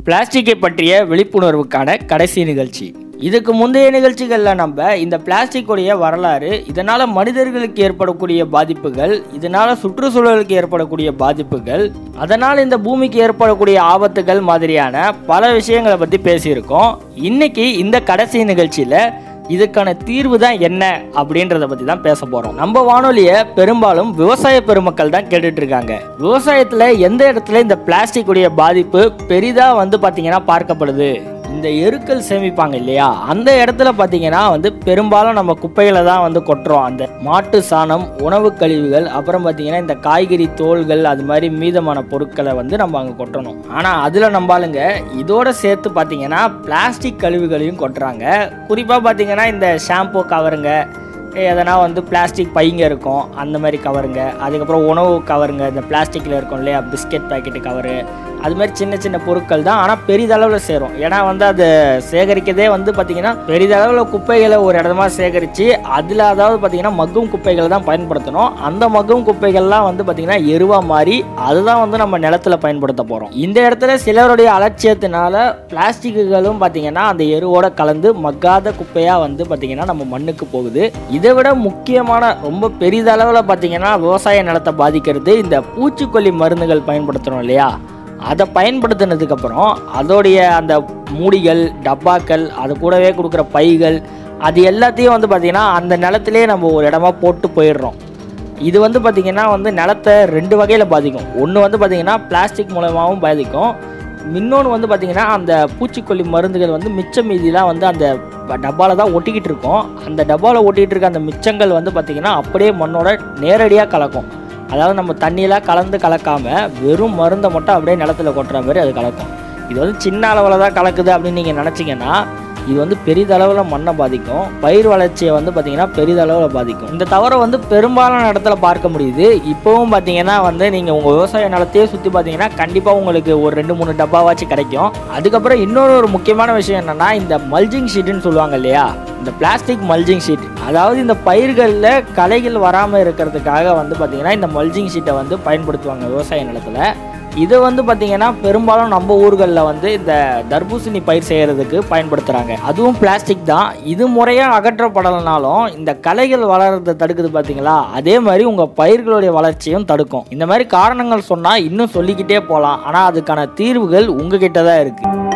பிளாஸ்டிக்கை பற்றிய விழிப்புணர்வுக்கான கடைசி நிகழ்ச்சி இதுக்கு முந்தைய நிகழ்ச்சிகளில் நம்ம இந்த பிளாஸ்டிக்குடைய வரலாறு இதனால் மனிதர்களுக்கு ஏற்படக்கூடிய பாதிப்புகள் இதனால் சுற்றுச்சூழலுக்கு ஏற்படக்கூடிய பாதிப்புகள் அதனால் இந்த பூமிக்கு ஏற்படக்கூடிய ஆபத்துகள் மாதிரியான பல விஷயங்களை பற்றி பேசியிருக்கோம் இன்னைக்கு இந்த கடைசி நிகழ்ச்சியில் இதுக்கான தீர்வு தான் என்ன அப்படின்றத பற்றி தான் பேச போகிறோம் நம்ம வானொலியை பெரும்பாலும் விவசாய பெருமக்கள் தான் கேட்டுட்டு இருக்காங்க விவசாயத்தில் எந்த இடத்துல இந்த பிளாஸ்டிக் உடைய பாதிப்பு பெரிதாக வந்து பார்த்தீங்கன்னா பார்க்கப்படுது இந்த எருக்கள் சேமிப்பாங்க இல்லையா அந்த இடத்துல பார்த்தீங்கன்னா வந்து பெரும்பாலும் நம்ம குப்பைகளை தான் வந்து கொட்டுறோம் அந்த மாட்டு சாணம் உணவு கழிவுகள் அப்புறம் பார்த்தீங்கன்னா இந்த காய்கறி தோல்கள் அது மாதிரி மீதமான பொருட்களை வந்து நம்ம அங்கே கொட்டணும் ஆனால் அதில் நம்பாளுங்க இதோட சேர்த்து பார்த்தீங்கன்னா பிளாஸ்டிக் கழிவுகளையும் கொட்டுறாங்க குறிப்பாக பார்த்தீங்கன்னா இந்த ஷாம்பு கவருங்க எதனா வந்து பிளாஸ்டிக் பைங்க இருக்கும் அந்த மாதிரி கவருங்க அதுக்கப்புறம் உணவு கவருங்க இந்த பிளாஸ்டிக்கில் இருக்கும் இல்லையா பிஸ்கெட் பாக்கெட்டு கவரு அது மாதிரி சின்ன சின்ன பொருட்கள் தான் ஆனால் பெரிதளவில் சேரும் ஏன்னா வந்து அது சேகரிக்கதே வந்து பார்த்திங்கன்னா பெரிதளவில் குப்பைகளை ஒரு இடமா சேகரித்து அதில் அதாவது பார்த்திங்கன்னா மக்கும் குப்பைகளை தான் பயன்படுத்தணும் அந்த மக்கும் குப்பைகள்லாம் வந்து பார்த்திங்கன்னா எருவாக மாறி அதுதான் வந்து நம்ம நிலத்துல பயன்படுத்த போகிறோம் இந்த இடத்துல சிலருடைய அலட்சியத்தினால பிளாஸ்டிக்குகளும் பார்த்திங்கன்னா அந்த எருவோட கலந்து மக்காத குப்பையாக வந்து பார்த்திங்கன்னா நம்ம மண்ணுக்கு போகுது இதை விட முக்கியமான ரொம்ப பெரிதளவில் பார்த்திங்கன்னா விவசாய நிலத்தை பாதிக்கிறது இந்த பூச்சிக்கொல்லி மருந்துகள் பயன்படுத்துகிறோம் இல்லையா அதை பயன்படுத்தினதுக்கப்புறம் அதோடைய அந்த மூடிகள் டப்பாக்கள் அது கூடவே கொடுக்குற பைகள் அது எல்லாத்தையும் வந்து பார்த்திங்கன்னா அந்த நிலத்திலே நம்ம ஒரு இடமா போட்டு போயிடுறோம் இது வந்து பார்த்திங்கன்னா வந்து நிலத்தை ரெண்டு வகையில் பாதிக்கும் ஒன்று வந்து பார்த்திங்கன்னா பிளாஸ்டிக் மூலமாகவும் பாதிக்கும் இன்னொன்று வந்து பார்த்திங்கன்னா அந்த பூச்சிக்கொல்லி மருந்துகள் வந்து மிச்ச மீதிலாம் வந்து அந்த டப்பாவில் தான் ஒட்டிக்கிட்டு இருக்கும் அந்த டப்பாவில் ஒட்டிக்கிட்டு இருக்க அந்த மிச்சங்கள் வந்து பார்த்திங்கன்னா அப்படியே மண்ணோட நேரடியாக கலக்கும் அதாவது நம்ம தண்ணியெலாம் கலந்து கலக்காம வெறும் மருந்தை மட்டும் அப்படியே நிலத்துல கொட்டுற மாதிரி அது கலக்கும் இது வந்து சின்ன அளவில் தான் கலக்குது அப்படின்னு நீங்கள் நினச்சிங்கன்னா இது வந்து பெரிதளவில் மண்ணை பாதிக்கும் பயிர் வளர்ச்சியை வந்து பார்த்திங்கன்னா பெரிதளவில் பாதிக்கும் இந்த தவறை வந்து பெரும்பாலான இடத்துல பார்க்க முடியுது இப்போவும் பார்த்தீங்கன்னா வந்து நீங்கள் உங்கள் விவசாய நிலத்தையே சுற்றி பார்த்தீங்கன்னா கண்டிப்பாக உங்களுக்கு ஒரு ரெண்டு மூணு டப்பாவாச்சும் கிடைக்கும் அதுக்கப்புறம் இன்னொரு ஒரு முக்கியமான விஷயம் என்னென்னா இந்த மல்ஜிங் ஷீட்டுன்னு சொல்லுவாங்க இல்லையா இந்த பிளாஸ்டிக் மல்ஜிங் ஷீட் அதாவது இந்த பயிர்களில் களைகள் வராமல் இருக்கிறதுக்காக வந்து பார்த்திங்கன்னா இந்த மல்ஜிங் ஷீட்டை வந்து பயன்படுத்துவாங்க விவசாய நிலத்தில் இது வந்து பார்த்திங்கன்னா பெரும்பாலும் நம்ம ஊர்களில் வந்து இந்த தர்பூசணி பயிர் செய்கிறதுக்கு பயன்படுத்துகிறாங்க அதுவும் பிளாஸ்டிக் தான் இது முறையாக அகற்றப்படலைனாலும் இந்த களைகள் வளர்றதை தடுக்குது பார்த்தீங்களா அதே மாதிரி உங்கள் பயிர்களுடைய வளர்ச்சியும் தடுக்கும் இந்த மாதிரி காரணங்கள் சொன்னால் இன்னும் சொல்லிக்கிட்டே போகலாம் ஆனால் அதுக்கான தீர்வுகள் உங்ககிட்ட தான் இருக்குது